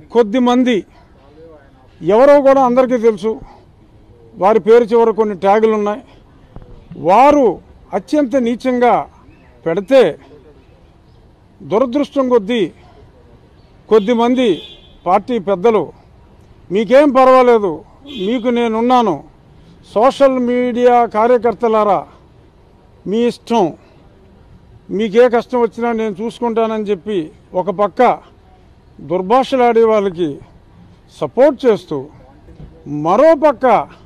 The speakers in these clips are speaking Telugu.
కొద్ది మంది ఎవరో కూడా అందరికీ తెలుసు వారి పేరు చివర కొన్ని ట్యాగులు ఉన్నాయి వారు అత్యంత నీచంగా పెడితే దురదృష్టం కొద్దీ కొద్దిమంది పార్టీ పెద్దలు మీకేం పర్వాలేదు మీకు నేనున్నాను సోషల్ మీడియా కార్యకర్తలారా మీ ఇష్టం మీకే కష్టం వచ్చినా నేను చూసుకుంటానని చెప్పి ఒక పక్క దుర్భాషలాడే వాళ్ళకి సపోర్ట్ చేస్తూ మరో పక్క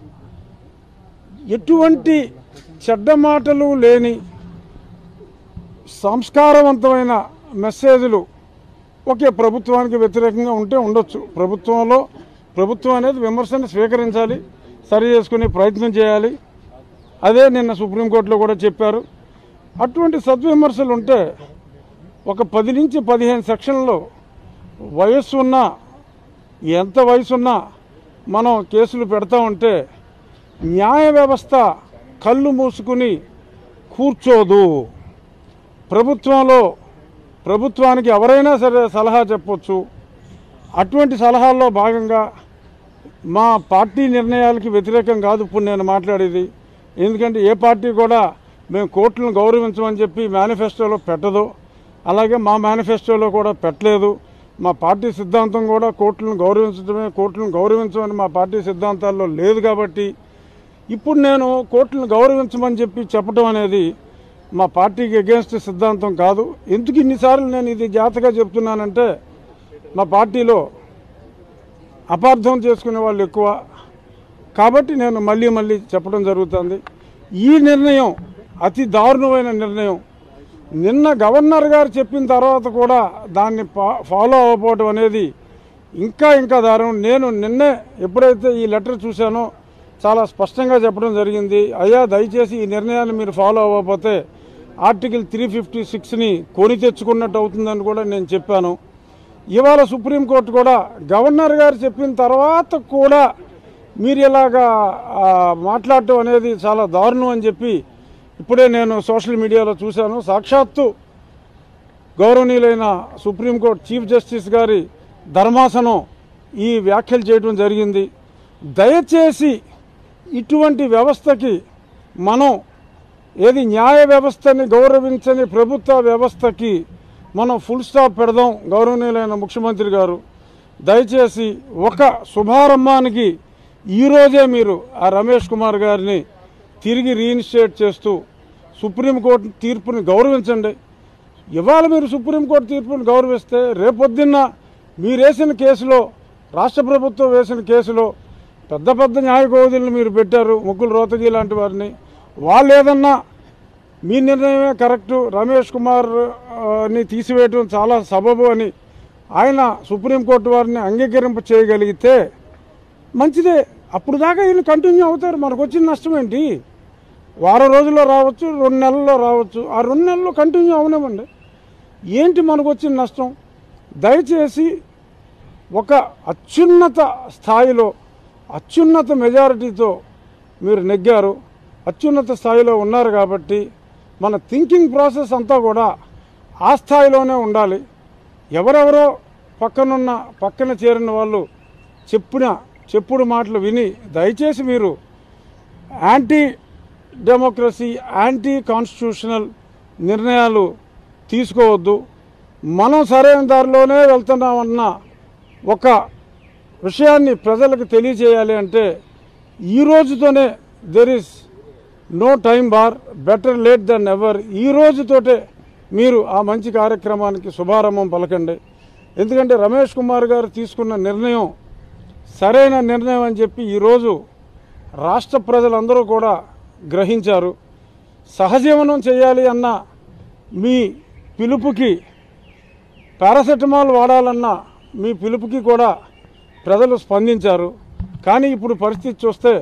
ఎటువంటి చెడ్డ మాటలు లేని సంస్కారవంతమైన మెసేజ్లు ఒకే ప్రభుత్వానికి వ్యతిరేకంగా ఉంటే ఉండొచ్చు ప్రభుత్వంలో ప్రభుత్వం అనేది విమర్శను స్వీకరించాలి సరి చేసుకునే ప్రయత్నం చేయాలి అదే నిన్న సుప్రీంకోర్టులో కూడా చెప్పారు అటువంటి సద్విమర్శలు ఉంటే ఒక పది నుంచి పదిహేను సెక్షన్లో వయస్సు ఉన్నా ఎంత వయసున్నా మనం కేసులు పెడతా ఉంటే న్యాయ వ్యవస్థ కళ్ళు మూసుకుని కూర్చోదు ప్రభుత్వంలో ప్రభుత్వానికి ఎవరైనా సరే సలహా చెప్పొచ్చు అటువంటి సలహాల్లో భాగంగా మా పార్టీ నిర్ణయాలకి వ్యతిరేకం కాదు ఇప్పుడు నేను మాట్లాడేది ఎందుకంటే ఏ పార్టీ కూడా మేము కోర్టులను గౌరవించమని చెప్పి మేనిఫెస్టోలో పెట్టదు అలాగే మా మేనిఫెస్టోలో కూడా పెట్టలేదు మా పార్టీ సిద్ధాంతం కూడా కోర్టులను గౌరవించడమే కోర్టులను గౌరవించమని మా పార్టీ సిద్ధాంతాల్లో లేదు కాబట్టి ఇప్పుడు నేను కోర్టులను గౌరవించమని చెప్పి చెప్పడం అనేది మా పార్టీకి అగేన్స్ట్ సిద్ధాంతం కాదు ఎందుకు ఇన్నిసార్లు నేను ఇది జాతగా చెప్తున్నానంటే మా పార్టీలో అపార్థం చేసుకునే వాళ్ళు ఎక్కువ కాబట్టి నేను మళ్ళీ మళ్ళీ చెప్పడం జరుగుతుంది ఈ నిర్ణయం అతి దారుణమైన నిర్ణయం నిన్న గవర్నర్ గారు చెప్పిన తర్వాత కూడా దాన్ని ఫా- ఫాలో అవ్వకపోవడం అనేది ఇంకా ఇంకా దారుణం నేను నిన్నే ఎప్పుడైతే ఈ లెటర్ చూశానో చాలా స్పష్టంగా చెప్పడం జరిగింది అయ్యా దయచేసి ఈ నిర్ణయాన్ని మీరు ఫాలో అవ్వకపోతే ఆర్టికల్ త్రీ ఫిఫ్టీ సిక్స్ని కొని తెచ్చుకున్నట్టు అవుతుందని కూడా నేను చెప్పాను ఇవాళ సుప్రీంకోర్టు కూడా గవర్నర్ గారు చెప్పిన తర్వాత కూడా మీరు ఇలాగా ఆ, మాట్లాడటం అనేది చాలా దారుణం అని చెప్పి ఇప్పుడే నేను సోషల్ మీడియాలో చూశాను సాక్షాత్తు గౌరవనీయులైన సుప్రీంకోర్టు చీఫ్ జస్టిస్ గారి ధర్మాసనం ఈ వ్యాఖ్యలు చేయడం జరిగింది దయచేసి ఇటువంటి వ్యవస్థకి మనం ఏది న్యాయ వ్యవస్థని గౌరవించని ప్రభుత్వ వ్యవస్థకి మనం ఫుల్ స్టాప్ పెడదాం గౌరవనీయులైన ముఖ్యమంత్రి గారు దయచేసి ఒక శుభారంభానికి ఈరోజే మీరు ఆ రమేష్ కుమార్ గారిని తిరిగి రీఇన్స్టేట్ చేస్తూ సుప్రీంకోర్టు తీర్పుని గౌరవించండి ఇవాళ మీరు సుప్రీంకోర్టు తీర్పుని గౌరవిస్తే రేపొద్దున్న మీరు వేసిన కేసులో రాష్ట్ర ప్రభుత్వం వేసిన కేసులో పెద్ద పెద్ద న్యాయ కోవిధులను మీరు పెట్టారు ముగ్గులు రోతగి లాంటి వారిని వాళ్ళు ఏదన్నా మీ నిర్ణయమే కరెక్టు రమేష్ కుమార్ ఆ, ని తీసివేయడం చాలా సబబు అని ఆయన సుప్రీంకోర్టు వారిని అంగీకరింప చేయగలిగితే మంచిదే అప్పుడు దాకా ఈయన కంటిన్యూ అవుతారు మనకు వచ్చిన నష్టం ఏంటి వారం రోజుల్లో రావచ్చు రెండు నెలల్లో రావచ్చు ఆ రెండు నెలల్లో కంటిన్యూ అవనివ్వండి ఏంటి మనకు వచ్చిన నష్టం దయచేసి ఒక అత్యున్నత స్థాయిలో అత్యున్నత మెజారిటీతో మీరు నెగ్గారు అత్యున్నత స్థాయిలో ఉన్నారు కాబట్టి మన థింకింగ్ ప్రాసెస్ అంతా కూడా ఆ స్థాయిలోనే ఉండాలి ఎవరెవరో పక్కనున్న పక్కన చేరిన వాళ్ళు చెప్పిన చెప్పుడు మాటలు విని దయచేసి మీరు యాంటీ డెమోక్రసీ యాంటీ కాన్స్టిట్యూషనల్ నిర్ణయాలు తీసుకోవద్దు మనం సరైన దారిలోనే వెళ్తున్నామన్న ఒక విషయాన్ని ప్రజలకు తెలియజేయాలి అంటే ఈ రోజుతోనే there is no time bar better late than ever ఈ రోజుతోటే మీరు ఆ మంచి కార్యక్రమానికి శుభారంభం పలకండి ఎందుకంటే రమేష్ కుమార్ గారు తీసుకున్న నిర్ణయం సరైన నిర్ణయం అని చెప్పి ఈరోజు రాష్ట్ర ప్రజలందరూ కూడా గ్రహించారు సహజీవనం చేయాలి అన్న మీ పిలుపుకి పారాసెటమాల్ వాడాలన్న మీ పిలుపుకి కూడా ప్రజలు స్పందించారు కానీ ఇప్పుడు పరిస్థితి చూస్తే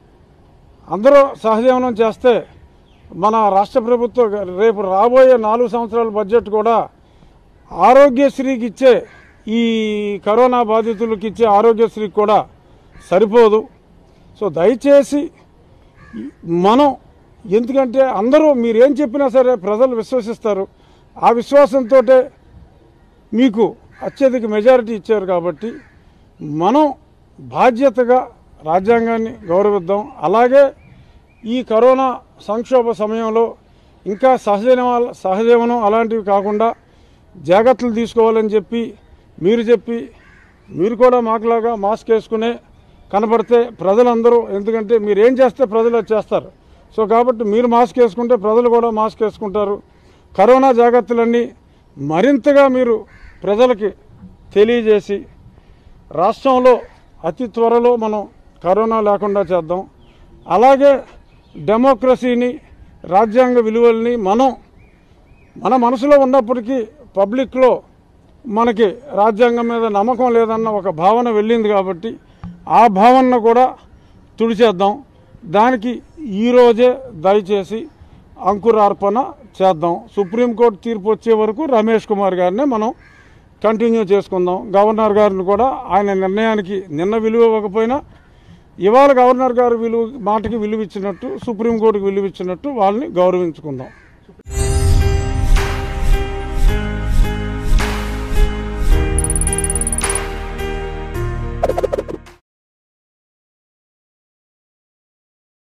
అందరూ సహజీవనం చేస్తే మన రాష్ట్ర ప్రభుత్వం రేపు రాబోయే నాలుగు సంవత్సరాల బడ్జెట్ కూడా ఆరోగ్యశ్రీకి ఇచ్చే ఈ కరోనా బాధితులకు ఇచ్చే ఆరోగ్యశ్రీకి కూడా సరిపోదు సో దయచేసి మనం ఎందుకంటే అందరూ మీరు ఏం చెప్పినా సరే ప్రజలు విశ్వసిస్తారు ఆ విశ్వాసంతో మీకు అత్యధిక మెజారిటీ ఇచ్చారు కాబట్టి మనం బాధ్యతగా రాజ్యాంగాన్ని గౌరవిద్దాం అలాగే ఈ కరోనా సంక్షోభ సమయంలో ఇంకా సహజీవన సహజీవనం అలాంటివి కాకుండా జాగ్రత్తలు తీసుకోవాలని చెప్పి మీరు చెప్పి మీరు కూడా మాకులాగా మాస్క్ వేసుకునే కనబడితే ప్రజలందరూ ఎందుకంటే మీరు ఏం చేస్తే ప్రజలు అది చేస్తారు సో కాబట్టి మీరు మాస్క్ వేసుకుంటే ప్రజలు కూడా మాస్క్ వేసుకుంటారు కరోనా జాగ్రత్తలన్నీ మరింతగా మీరు ప్రజలకి తెలియజేసి రాష్ట్రంలో అతి త్వరలో మనం కరోనా లేకుండా చేద్దాం అలాగే డెమోక్రసీని రాజ్యాంగ విలువల్ని మనం మన మనసులో ఉన్నప్పటికీ పబ్లిక్లో మనకి రాజ్యాంగం మీద నమ్మకం లేదన్న ఒక భావన వెళ్ళింది కాబట్టి ఆ భావనను కూడా తుడిచేద్దాం దానికి ఈరోజే దయచేసి అంకురార్పణ చేద్దాం సుప్రీంకోర్టు తీర్పు వచ్చే వరకు రమేష్ కుమార్ గారినే మనం కంటిన్యూ చేసుకుందాం గవర్నర్ గారిని కూడా ఆయన నిర్ణయానికి నిన్న విలువ ఇవ్వకపోయినా ఇవాళ గవర్నర్ గారు విలువ మాటకి విలువ ఇచ్చినట్టు సుప్రీంకోర్టుకి విలువ ఇచ్చినట్టు వాళ్ళని గౌరవించుకుందాం